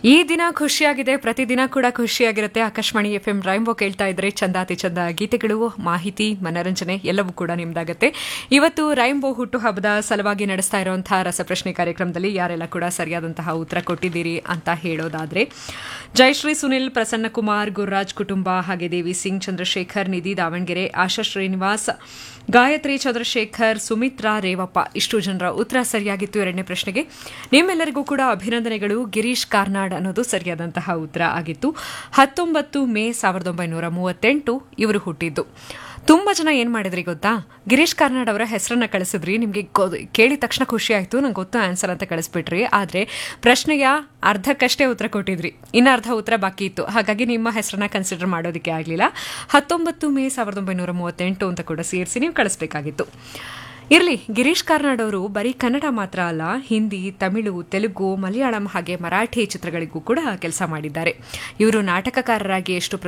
ಈ ದಿನ ಖುಷಿಯಾಗಿದೆ ಪ್ರತಿದಿನ ಕೂಡ ಖುಷಿಯಾಗಿರುತ್ತೆ ಆಕಾಶವಾಣಿ ಎಫ್ ಎಂ ರೈಂಬೋ ಕೇಳ್ತಾ ಇದ್ರೆ ಚಂದಾತಿ ಚಂದ ಗೀತೆಗಳು ಮಾಹಿತಿ ಮನರಂಜನೆ ಎಲ್ಲವೂ ಕೂಡ ನಿಮ್ದಾಗತ್ತೆ ಇವತ್ತು ರೈಂಬೋ ಹುಟ್ಟು ಹಬ್ಬದ ಸಲುವಾಗಿ ನಡೆಸ್ತಾ ಇರುವಂತಹ ರಸಪ್ರಶ್ನೆ ಕಾರ್ಯಕ್ರಮದಲ್ಲಿ ಯಾರೆಲ್ಲ ಕೂಡ ಸರಿಯಾದಂತಹ ಉತ್ತರ ಕೊಟ್ಟಿದ್ದೀರಿ ಅಂತ ಹೇಳೋದಾದ್ರೆ ಜಯಶ್ರೀ ಸುನಿಲ್ ಪ್ರಸನ್ನ ಕುಮಾರ್ ಗುರುರಾಜ್ ಕುಟುಂಬ ಹಾಗೆ ದೇವಿ ಸಿಂಗ್ ಚಂದ್ರಶೇಖರ್ ನಿಧಿ ದಾವಣಗೆರೆ ಆಶಾ ಶ್ರೀನಿವಾಸ್ ಗಾಯತ್ರಿ ಚಂದ್ರಶೇಖರ್ ಸುಮಿತ್ರಾ ರೇವಪ್ಪ ಇಷ್ಟು ಜನರ ಉತ್ತರ ಸರಿಯಾಗಿತ್ತು ಎರಡನೇ ಪ್ರಶ್ನೆಗೆ ನಿಮ್ಮೆಲ್ಲರಿಗೂ ಕೂಡ ಅಭಿನಂದನೆಗಳು ಗಿರೀಶ್ ಕಾರ್ನಾಡ್ ಅನ್ನೋದು ಸರಿಯಾದಂತಹ ಉತ್ತರ ಆಗಿತ್ತು ಹತ್ತೊಂಬತ್ತು ಮೇ ಸಾವಿರದ ಒಂಬೈನೂರ ಮೂವತ್ತೆಂಟು ಇವರು ಹುಟ್ಟಿದ್ದು ತುಂಬಾ ಜನ ಏನ್ ಮಾಡಿದ್ರಿ ಗೊತ್ತಾ ಗಿರೀಶ್ ಕಾರ್ನಾಡ್ ಅವರ ಹೆಸರನ್ನ ಕಳಿಸಿದ್ರಿ ನಿಮಗೆ ಕೇಳಿದ ತಕ್ಷಣ ಖುಷಿ ಆಯ್ತು ನಂಗೆ ಗೊತ್ತು ಆನ್ಸರ್ ಅಂತ ಕಳಿಸ್ಬಿಟ್ರಿ ಆದ್ರೆ ಪ್ರಶ್ನೆಯ ಅರ್ಧಕ್ಕಷ್ಟೇ ಉತ್ತರ ಕೊಟ್ಟಿದ್ರಿ ಇನ್ನ ಅರ್ಧ ಉತ್ತರ ಬಾಕಿ ಇತ್ತು ಹಾಗಾಗಿ ನಿಮ್ಮ ಹೆಸರನ್ನ ಕನ್ಸಿಡರ್ ಮಾಡೋದಕ್ಕೆ ಆಗಲಿಲ್ಲ ಹತ್ತೊಂಬತ್ತು ಮೇ ಸಾವಿರದ ಒಂಬೈನೂರ ಮೂವತ್ತೆಂಟು ಅಂತ ಕೂಡ ಸೇರಿಸಿ ನೀವು ಕಳಿಸ್ಬೇಕಾಗಿತ್ತು ಇರಲಿ ಗಿರೀಶ್ ಕಾರ್ನಾಡ್ ಅವರು ಬರೀ ಕನ್ನಡ ಮಾತ್ರ ಅಲ್ಲ ಹಿಂದಿ ತಮಿಳು ತೆಲುಗು ಮಲಯಾಳಂ ಹಾಗೆ ಮರಾಠಿ ಚಿತ್ರಗಳಿಗೂ ಕೂಡ ಕೆಲಸ ಮಾಡಿದ್ದಾರೆ ಇವರು ನಾಟಕಕಾರರಾಗಿ ಎಷ್ಟು